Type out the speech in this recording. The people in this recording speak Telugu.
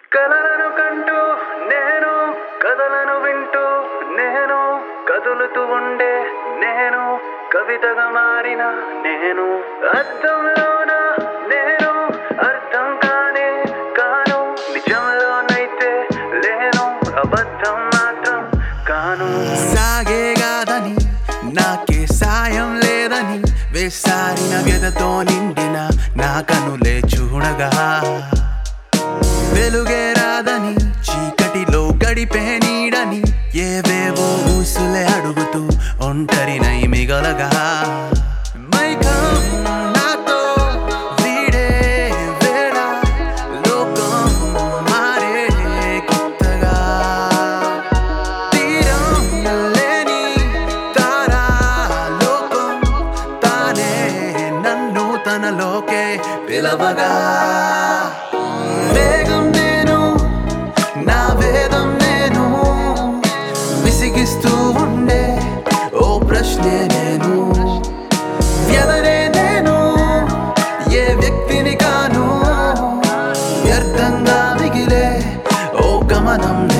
కలలను కంటూ నేను కథలను వింటూ నేను కదులుతూ ఉండే నేను కవితగా మారిన నేను అర్థంలోన నేను అర్థం కానే కాను నిజంలోనైతే లేను అబద్ధం మాత్రం కాను సాగేగాదని నాకే సాయం లేదని వేసారిన వ్యధతో నిండిన నా కనులే చూడగా వెలుగే రాదని చీకటిలో గడిపే నీడని ఏవేవో ఊసులే అడుగుతూ ఒంటరినై మిగలగా మైకం నాతో వీడే వేళ లోకం మారే కొత్తగా తీరం లేని తారా లోకం తానే నన్ను తనలోకే పిలవగా వేగం నేను నా వేదం నేను విసిగిస్తూ ఉండే ఓ ప్రశ్నే నేను వ్యవరే నేను ఏ వ్యక్తిని కాను వ్యర్థంగా మిగిలే ఓ గమనం